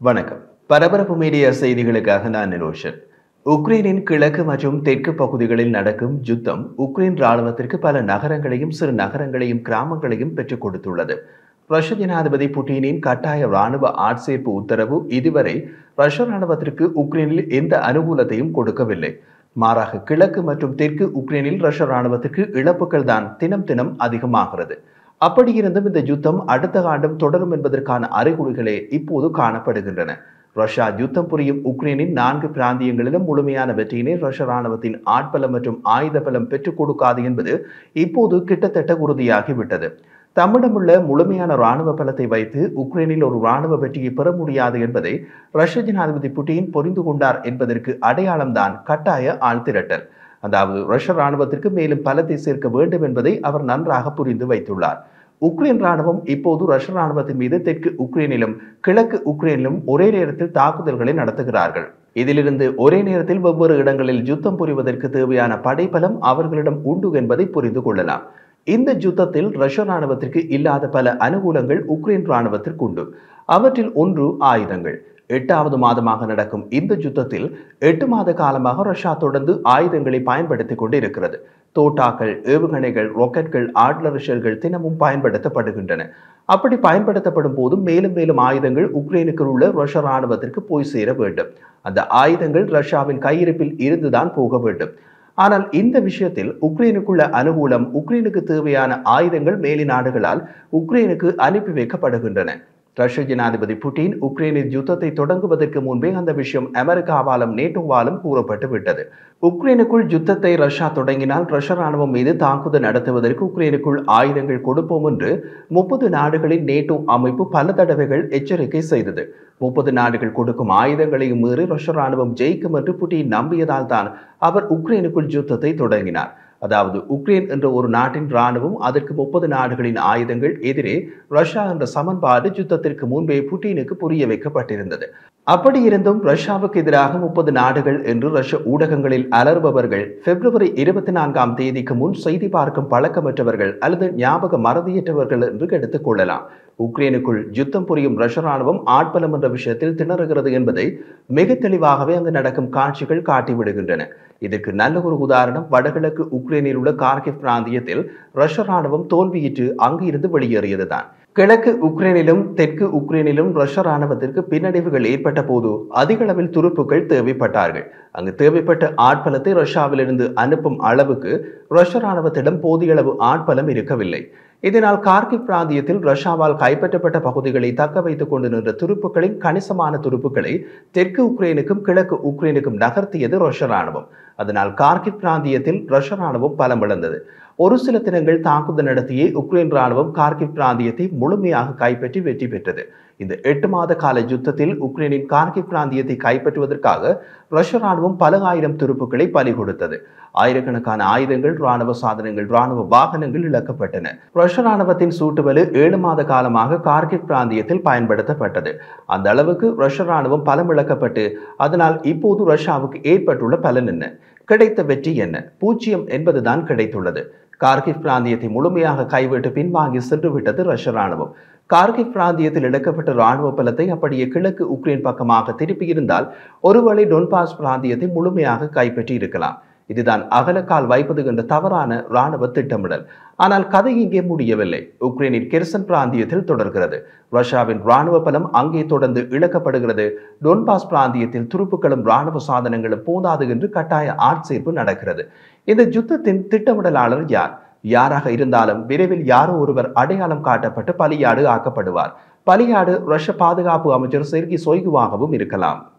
வணக்கம் பரபரப்பு மீடியா செய்திகளுக்காக நான் நிரோஷன் உக்ரைனின் கிழக்கு மற்றும் தெற்கு பகுதிகளில் நடக்கும் யுத்தம் உக்ரைன் ராணுவத்திற்கு பல நகரங்களையும் சிறு நகரங்களையும் கிராமங்களையும் பெற்றுக் கொடுத்துள்ளது ரஷ்ய ஜனாதிபதி புட்டினின் கட்டாய ராணுவ ஆட்சேர்ப்பு உத்தரவு இதுவரை ரஷ்ய ராணுவத்திற்கு உக்ரைனில் எந்த அனுகூலத்தையும் கொடுக்கவில்லை மாறாக கிழக்கு மற்றும் தெற்கு உக்ரைனில் ரஷ்ய ராணுவத்திற்கு இழப்புகள் தான் தினம் தினம் அதிகமாகிறது அப்படியிருந்தும் இந்த யுத்தம் அடுத்த ஆண்டும் தொடரும் என்பதற்கான அறிகுறிகளே இப்போது காணப்படுகின்றன ரஷ்யா யுத்தம் புரியும் உக்ரைனின் நான்கு பிராந்தியங்களிலும் முழுமையான வெற்றியினை ரஷ்ய ராணுவத்தின் ஆட்பலம் மற்றும் ஆயுத பலம் பெற்றுக் கொடுக்காது என்பது இப்போது கிட்டத்தட்ட உறுதியாகிவிட்டது தம்மிடமுள்ள முழுமையான ராணுவ பலத்தை வைத்து உக்ரைனில் ஒரு ராணுவ வெற்றியை பெற முடியாது என்பதை ரஷ்ய ஜனாதிபதி புட்டின் புரிந்து கொண்டார் என்பதற்கு அடையாளம்தான் கட்டாய ஆழ்திரட்டல் அதாவது ரஷ்ய ராணுவத்திற்கு மேலும் பலத்தை சேர்க்க வேண்டும் என்பதை அவர் நன்றாக புரிந்து வைத்துள்ளார் உக்ரைன் ராணுவம் இப்போது ரஷ்ய ராணுவத்தின் மீது தெற்கு உக்ரைனிலும் கிழக்கு உக்ரைனிலும் ஒரே நேரத்தில் தாக்குதல்களை நடத்துகிறார்கள் இதிலிருந்து ஒரே நேரத்தில் வெவ்வேறு இடங்களில் யுத்தம் புரிவதற்கு தேவையான படைபலம் அவர்களிடம் உண்டு என்பதை புரிந்து கொள்ளலாம் இந்த யுத்தத்தில் ரஷ்ய ராணுவத்திற்கு இல்லாத பல அனுகூலங்கள் உக்ரைன் ராணுவத்திற்கு உண்டு அவற்றில் ஒன்று ஆயுதங்கள் எட்டாவது மாதமாக நடக்கும் இந்த யுத்தத்தில் எட்டு மாத காலமாக ரஷ்யா தொடர்ந்து ஆயுதங்களை பயன்படுத்திக் கொண்டு இருக்கிறது தோட்டாக்கள் ஏவுகணைகள் ராக்கெட்கள் ஆட்லரிஷல்கள் தினமும் பயன்படுத்தப்படுகின்றன அப்படி பயன்படுத்தப்படும் போதும் மேலும் மேலும் ஆயுதங்கள் உக்ரைனுக்கு உள்ள ரஷ்ய ராணுவத்திற்கு போய் சேர வேண்டும் அந்த ஆயுதங்கள் ரஷ்யாவின் கையிருப்பில் இருந்துதான் போக வேண்டும் ஆனால் இந்த விஷயத்தில் உக்ரைனுக்குள்ள அனுகூலம் உக்ரைனுக்கு தேவையான ஆயுதங்கள் மேலி நாடுகளால் உக்ரைனுக்கு அனுப்பி வைக்கப்படுகின்றன ரஷ்ய ஜனாதிபதி புட்டின் உக்ரைனின் யுத்தத்தை தொடங்குவதற்கு முன்பே அந்த விஷயம் அமெரிக்காவாலும் நேட்டோவாலும் கூறப்பட்டு விட்டது உக்ரைனுக்குள் யுத்தத்தை ரஷ்யா தொடங்கினால் ரஷ்ய ராணுவம் மீது தாக்குதல் நடத்துவதற்கு உக்ரைனுக்குள் ஆயுதங்கள் கொடுப்போம் என்று முப்பது நாடுகளின் நேட்டோ அமைப்பு பல தடவைகள் எச்சரிக்கை செய்தது முப்பது நாடுகள் கொடுக்கும் ஆயுதங்களையும் மீறி ரஷ்ய ராணுவம் ஜெயிக்கும் என்று புட்டின் நம்பியதால் தான் அவர் உக்ரைனுக்குள் யுத்தத்தை தொடங்கினார் அதாவது உக்ரைன் என்ற ஒரு நாட்டின் ராணுவம் அதற்கு முப்பது நாடுகளின் ஆயுதங்கள் எதிரே ரஷ்யா என்ற சமன்பாடு யுத்தத்திற்கு முன்பே புட்டினுக்கு புரிய வைக்கப்பட்டிருந்தது அப்படி இருந்தும் ரஷ்யாவுக்கு எதிராக முப்பது நாடுகள் என்று ரஷ்ய ஊடகங்களில் அலறுபவர்கள் பிப்ரவரி இருபத்தி நான்காம் தேதிக்கு முன் செய்தி பார்க்கும் பழக்கமற்றவர்கள் அல்லது ஞாபக மறதியற்றவர்கள் என்று எடுத்துக் கொள்ளலாம் உக்ரைனுக்குள் யுத்தம் புரியும் ரஷ்ய ராணுவம் ஆட்பலம் என்ற விஷயத்தில் திணறுகிறது என்பதை மிக தெளிவாகவே அங்கு நடக்கும் காட்சிகள் காட்டிவிடுகின்றன இதற்கு நல்ல ஒரு உதாரணம் வடகிழக்கு உக்ரைனில் உள்ள கார்கிவ் பிராந்தியத்தில் ரஷ்ய ராணுவம் தோல்வியிட்டு அங்கு இருந்து வெளியேறியதுதான் கிழக்கு உக்ரைனிலும் தெற்கு உக்ரைனிலும் ரஷ்ய ராணுவத்திற்கு பின்னடைவுகள் ஏற்பட்ட போது அதிக அளவில் துருப்புகள் தேவைப்பட்டார்கள் அங்கு தேவைப்பட்ட ஆட்பலத்தை ரஷ்யாவிலிருந்து அனுப்பும் அளவுக்கு ரஷ்ய ராணுவத்திடம் போதிய அளவு ஆட்பலம் இருக்கவில்லை இதனால் கார்கிவ் பிராந்தியத்தில் ரஷ்யாவால் கைப்பற்றப்பட்ட பகுதிகளை தக்க வைத்துக் கொண்டு நின்ற துருப்புகளின் கணிசமான துருப்புகளை தெற்கு உக்ரைனுக்கும் கிழக்கு உக்ரைனுக்கும் நகர்த்தியது ரஷ்ய ராணுவம் அதனால் கார்கிவ் பிராந்தியத்தில் ரஷ்ய ராணுவம் பலம் இழந்தது ஒரு சில தினங்கள் தாக்குதல் நடத்தியே உக்ரைன் ராணுவம் கார்கிவ் பிராந்தியத்தை முழுமையாக கைப்பற்றி வெற்றி பெற்றது இந்த எட்டு மாத கால யுத்தத்தில் உக்ரைனின் கார்கிவ் பிராந்தியத்தை கைப்பற்றுவதற்காக ரஷ்ய ராணுவம் பல ஆயிரம் துருப்புக்களை பலி கொடுத்தது ஆயிரக்கணக்கான ஆயுதங்கள் ராணுவ சாதனங்கள் ராணுவ வாகனங்கள் இழக்கப்பட்டன ரஷ்ய ராணுவத்தின் சூட்டுவலு ஏழு மாத காலமாக கார்கிவ் பிராந்தியத்தில் பயன்படுத்தப்பட்டது அந்த அளவுக்கு ரஷ்ய ராணுவம் பலம் இழக்கப்பட்டு அதனால் இப்போது ரஷ்யாவுக்கு ஏற்பட்டுள்ள பலன் என்ன கிடைத்த வெற்றி என்ன பூஜ்ஜியம் என்பதுதான் கிடைத்துள்ளது கார்கிவ் பிராந்தியத்தை முழுமையாக கைவிட்டு பின்வாங்கி சென்று விட்டது ரஷ்ய ராணுவம் கார்கிவ் பிராந்தியத்தில் இழக்கப்பட்ட ராணுவ பலத்தை அப்படியே கிழக்கு உக்ரைன் பக்கமாக திருப்பியிருந்தால் ஒருவேளை டொன்பாஸ் பிராந்தியத்தை முழுமையாக கைப்பற்றி இருக்கலாம் இதுதான் அகலக்கால் வைப்பது என்ற தவறான ராணுவ திட்டமிடல் ஆனால் கதை இங்கே முடியவில்லை உக்ரைனின் கெர்சன் பிராந்தியத்தில் தொடர்கிறது ரஷ்யாவின் ராணுவ பலம் அங்கே தொடர்ந்து இழக்கப்படுகிறது டொன்பாஸ் பிராந்தியத்தில் துருப்புக்களும் ராணுவ சாதனங்களும் போதாது என்று கட்டாய ஆட்சேர்ப்பு நடக்கிறது இந்த யுத்தத்தின் திட்டமிடலாளர் யார் யாராக இருந்தாலும் விரைவில் யாரோ ஒருவர் அடையாளம் காட்டப்பட்டு பலியாடு ஆக்கப்படுவார் பலியாடு ரஷ்ய பாதுகாப்பு அமைச்சர் செர்கி சொய்குவாகவும் இருக்கலாம்